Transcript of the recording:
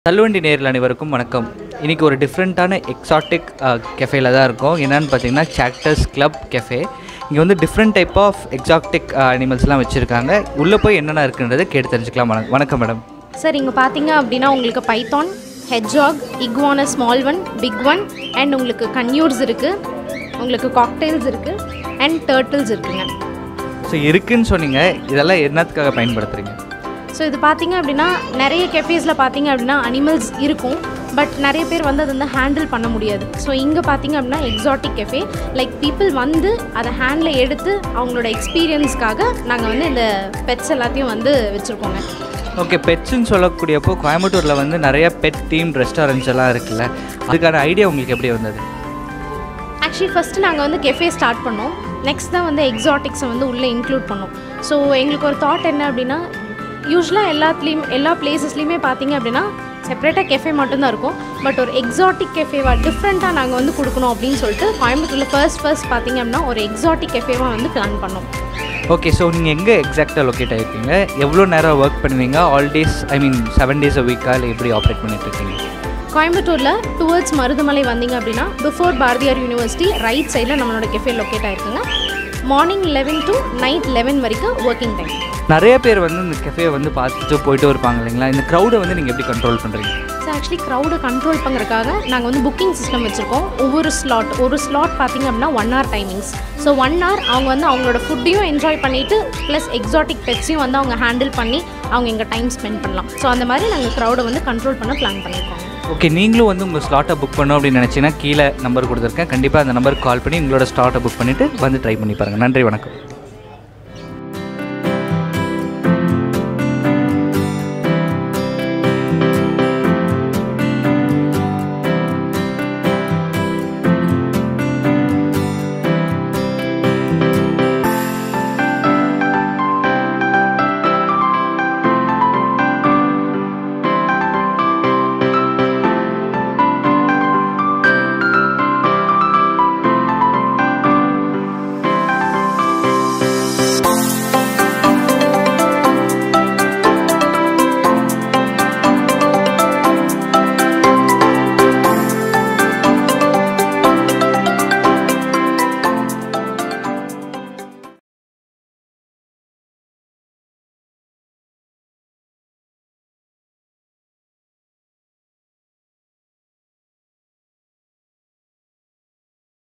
தள்ளுவண்டி நேரில் அனைவருக்கும் வணக்கம் இன்றைக்கி ஒரு டிஃப்ரெண்ட்டான எக்ஸாட்டிக் கெஃபேல தான் இருக்கோம் என்னன்னு பார்த்தீங்கன்னா சாக்டர்ஸ் கிளப் கெஃபே இங்கே வந்து டிஃப்ரெண்ட் டைப் ஆஃப் எக்ஸாட்டிக் அனிமல்ஸ்லாம் வச்சுருக்காங்க உள்ளே போய் என்னென்ன இருக்குன்றதை கேட்டு தெரிஞ்சுக்கலாம் வணக்கம் வணக்கம் மேடம் சார் இங்கே பார்த்தீங்க அப்படின்னா உங்களுக்கு python hedgehog iguana small one big one and உங்களுக்கு கன்யூர்ஸ் இருக்குது உங்களுக்கு காக்டெயில்ஸ் இருக்குது அண்ட் டர்ட்டில்ஸ் இருக்குங்க ஸோ இருக்குன்னு சொன்னீங்க இதெல்லாம் என்னத்துக்காக பயன்படுத்துகிறீங்க ஸோ இது பார்த்தீங்க அப்படின்னா நிறைய கெஃபேஸில் பார்த்தீங்க அப்படின்னா அனிமல்ஸ் இருக்கும் பட் நிறைய பேர் வந்து அதை வந்து ஹேண்டில் பண்ண முடியாது ஸோ இங்கே பார்த்தீங்க அப்படின்னா எக்ஸாட்டிக் கெஃபே லைக் பீப்புள் வந்து அதை ஹேண்டில் எடுத்து அவங்களோட எக்ஸ்பீரியன்ஸ்க்காக நாங்கள் வந்து இந்த பெட்ஸ் எல்லாத்தையும் வந்து வச்சுருக்கோங்க ஓகே பெட்ஸ்ன்னு சொல்லக்கூடியப்போ கோயம்புத்தூரில் வந்து நிறைய பெட் தீம் ரெஸ்டாரண்ட்ஸ் எல்லாம் இருக்குல்ல அதுக்கான ஐடியா உங்களுக்கு எப்படி வந்தது ஆக்சுவலி ஃபஸ்ட்டு நாங்கள் வந்து கெஃபே ஸ்டார்ட் பண்ணோம் நெக்ஸ்ட் தான் வந்து எக்ஸாட்டிக்ஸை வந்து உள்ளே இன்க்ளூட் பண்ணோம் ஸோ எங்களுக்கு ஒரு தாட் என்ன அப்படின்னா யூஸ்வலாக எல்லாத்துலேயும் எல்லா பிளேசஸ்லையுமே பார்த்தீங்க அப்படின்னா செப்பரேட்டாக கெஃபே மட்டும்தான் இருக்கும் பட் ஒரு எக்ஸாட்டிக் கெஃபேவாக டிஃப்ரெண்ட்டாக நாங்கள் வந்து கொடுக்கணும் அப்படின்னு சொல்லிட்டு கோயம்புத்தூரில் ஃபர்ஸ்ட் ஃபர்ஸ்ட் பார்த்தீங்க அப்படின்னா ஒரு எக்ஸாட்டிக் கெஃபேவாக வந்து பிளான் பண்ணோம் ஓகே ஸோ நீங்கள் எங்கே எக்ஸாக்டாக லொக்கேட் ஆகிருக்கீங்க எவ்வளோ நேரம் ஒர்க் பண்ணுவீங்க all days I mean seven days a வீக்காக இல்லை எப்படி ஆப்ரேட் பண்ணிட்டு இருக்கீங்க கோயம்புத்தூரில் டுவர்ட்ஸ் மருதமலை வந்தீங்க அப்படின்னா பிஃபோர் பாரதியார் யூனிவர்சிட்டி ரைட் சைடில் நம்மளோட கெஃபே லொக்கேட் ஆயிருக்குங்க morning eleven to night eleven வரைக்கும் ஒர்க்கிங் டைம் நிறைய பேர் வந்து இந்த கெஃபே வந்து பார்த்துட்டு போயிட்டு இருப்பாங்க இல்லைங்களா இந்த க்ரௌடை வந்து நீங்கள் எப்படி கண்ட்ரோல் பண்ணுறீங்க ஸோ ஆக்சுவலி க்ரௌடை கண்ட்ரோல் பண்ணுறதுக்காக நாங்கள் வந்து புக்கிங் சிஸ்டம் வச்சுருக்கோம் ஒவ்வொரு ஸ்லாட் ஒரு ஸ்லாட் பார்த்திங்க அப்படின்னா one hour timings so one hour அவங்க வந்து அவங்களோட ஃபுட்டையும் என்ஜாய் பண்ணிவிட்டு ப்ளஸ் எக்ஸாட்டிக் பெட்ஸையும் வந்து அவங்க ஹேண்டில் பண்ணி அவங்க எங்கள் டைம் ஸ்பெண்ட் பண்ணலாம் ஸோ அந்த மாதிரி நாங்கள் க்ரௌடை வந்து கண்ட்ரோல் பண்ண பிளான் பண்ணியிருக்கோம் ஓகே நீங்களும் வந்து உங்கள் ஸ்லாட்டை புக் பண்ணணும் அப்படின்னு நினச்சிங்கன்னா கீழே நம்பர் கொடுத்துருக்கேன் கண்டிப்பாக அந்த நம்பருக்கு கால் பண்ணி உங்களோட ஸ்லாட்டை புக் பண்ணிவிட்டு வந்து ட்ரை பண்ணி பாருங்கள் நன்றி வணக்கம்